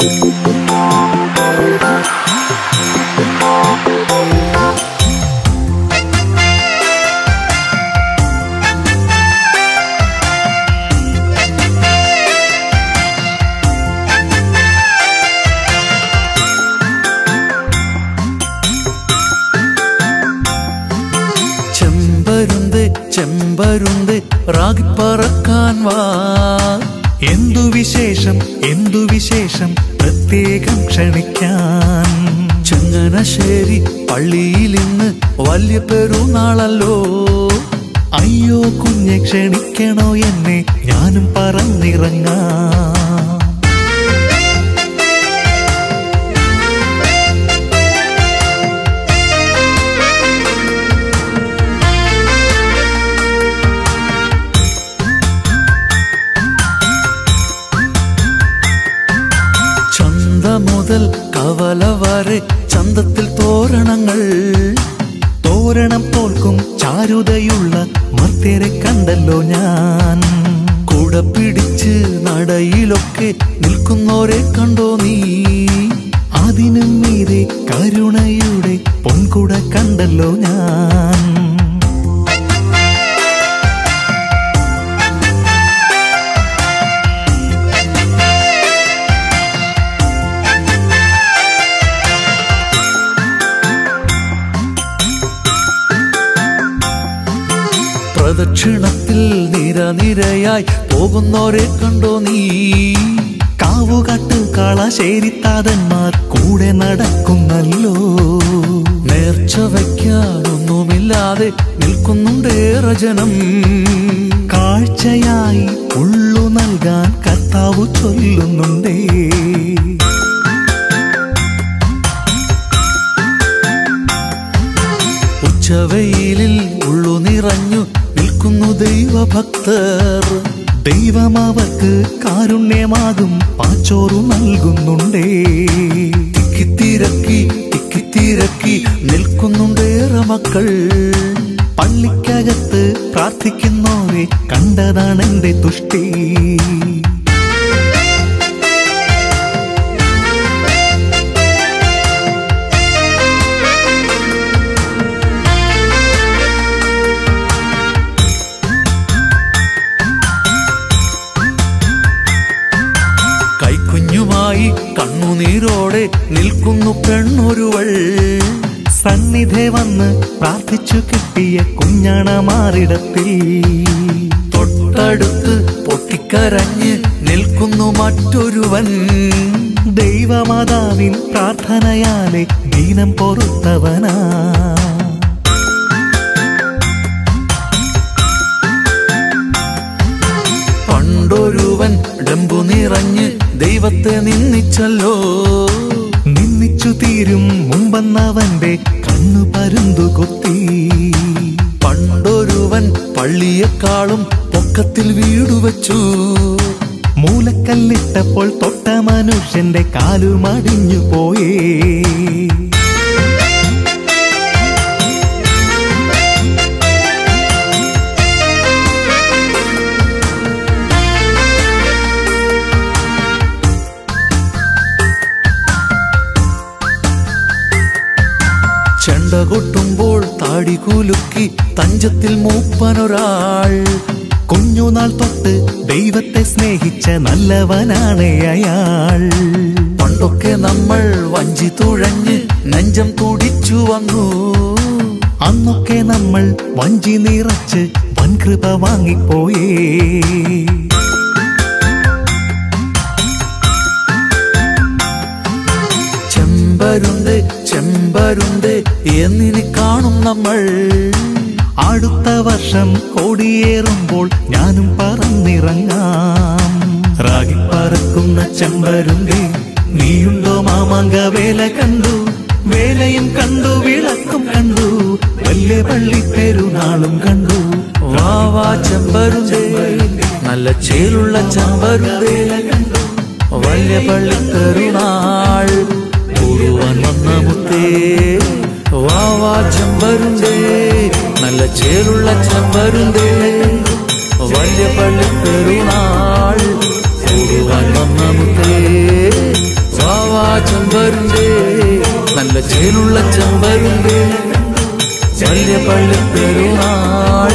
ചെമ്പരുന്ത് ചെമ്പരുന്ത് റാഗിപ്പറക്കാൻ വാ എന്തു വിശേഷം എന്തു വിശേഷം പ്രത്യേകം ക്ഷണിക്കാൻ ചങ്ങനാശ്ശേരി പള്ളിയിൽ ഇന്ന് വലിയ പെരുന്നാളല്ലോ അയ്യോ കുഞ്ഞെ ക്ഷണിക്കണോ എന്നെ ഞാനും പറന്നിറങ്ങാം ചന്ത മുതൽ കവല വരെ ചന്തത്തിൽ തോരണങ്ങൾ തോരണം തോൽക്കും ചാരുതയുള്ള മർത്യരെ കണ്ടല്ലോ ഞാൻ കൂടെ പിടിച്ച് നടയിലൊക്കെ നിൽക്കുന്നോരെ കണ്ടോ നീ അതിനും മീതെ കരുണയുടെ പൊൻകുട കണ്ടല്ലോ ഞാൻ പ്രദക്ഷിണത്തിൽ നിരനിരയായി പോകുന്നോരെ കണ്ടോ നീ കാവുകാട്ട് കാളശ്ശേരിത്താതന്മാർ കൂടെ നടക്കുന്നല്ലോ നേർച്ച വയ്ക്കാനൊന്നുമില്ലാതെ നിൽക്കുന്നുണ്ടേറെ ജനം കാഴ്ചയായി ഉള്ളു നൽകാൻ കർത്താവ് ചൊല്ലുന്നുണ്ടേ ഉച്ചവെയിലിൽ ഉള്ളു നിറഞ്ഞു നിൽക്കുന്നു ദൈവഭക്തർ ദൈവം അവർക്ക് കാരുണ്യമാകും പാച്ചോറു നൽകുന്നുണ്ടേ തിക്കിത്തിരക്കി തിക്കിത്തിരക്കി നിൽക്കുന്നുണ്ടേറെ മക്കൾ പള്ളിക്കകത്ത് പ്രാർത്ഥിക്കുന്നോരെ കണ്ടതാണ് എന്റെ തുഷ്ടി കൈക്കുഞ്ഞുമായി കണ്ണുനീരോടെ നിൽക്കുന്നു പെണ്ണൊരുവൾ സന്നിധെ വന്ന് പ്രാർത്ഥിച്ചു കിട്ടിയ കുഞ്ഞാണ മാറിടത്തിൽ തൊട്ടടുത്ത് പൊട്ടിക്കരഞ്ഞ് നിൽക്കുന്നു മറ്റൊരുവൻ ദൈവമാതാവിൻ പ്രാർത്ഥനയാലെ ദീനം പൊറുത്തവനാ പണ്ടൊരുവൻ ഡമ്പു നിറഞ്ഞ് ദൈവത്തെ നിന്ദിച്ചല്ലോ നിന്നിച്ചു തീരും മുമ്പന്നവന്റെ കണ്ണു പരുന്തു കൊത്തി പണ്ടൊരുവൻ പള്ളിയെക്കാളും പൊക്കത്തിൽ വീടു വെച്ചു മൂലക്കല്ലിട്ടപ്പോൾ തൊട്ട മനുഷ്യന്റെ കാലുമടിഞ്ഞു പോയേ ചെണ്ട കൊട്ടുമ്പോൾ താടി കുലുക്കി തഞ്ചത്തിൽ മൂപ്പനൊരാൾ കുഞ്ഞുനാൾ തൊട്ട് ദൈവത്തെ സ്നേഹിച്ച നല്ലവനാണ് അയാൾ പണ്ടൊക്കെ നമ്മൾ വഞ്ചി തുഴഞ്ഞ് നെഞ്ചം തുടിച്ചു വന്നു അന്നൊക്കെ നമ്മൾ വഞ്ചി നിറച്ച് വൻകൃപ വാങ്ങിപ്പോയേ ചെമ്പരുണ്ട് ചെമ്പരുണ്ട് എന്നിനി കാണും നമ്മൾ അടുത്ത വർഷം കൊടിയേറുമ്പോൾ ഞാനും പറന്നിറങ്ങാം റാഗി പറക്കുന്ന ചെമ്പരുന്തേ നീയുണ്ടോ മാമാങ്ക വേല കണ്ടു വേലയും കണ്ടു വിളക്കും കണ്ടു വലിയ പള്ളി പെരുന്നാളും കണ്ടു വാ വാ ചെമ്പരുന്തേ നല്ല ചേലുള്ള ചെമ്പരുന്തേ വലിയ പള്ളി പെരുന്നാൾ കൂടുവാൻ വന്ന മുത്തേ വാ വാ ചെമ്പരുന്തേ നല്ല ചേലുള്ള ചെമ്പരുന്തേ വലിയ പള്ളി പെരുന്നാൾ കൂടുവാൻ വന്ന മുത്തേ ചെമ്പരുന്തേ നല്ല ചേലുള്ള ചെമ്പരുന്തേ വലിയ പള്ളി പെരുന്നാൾ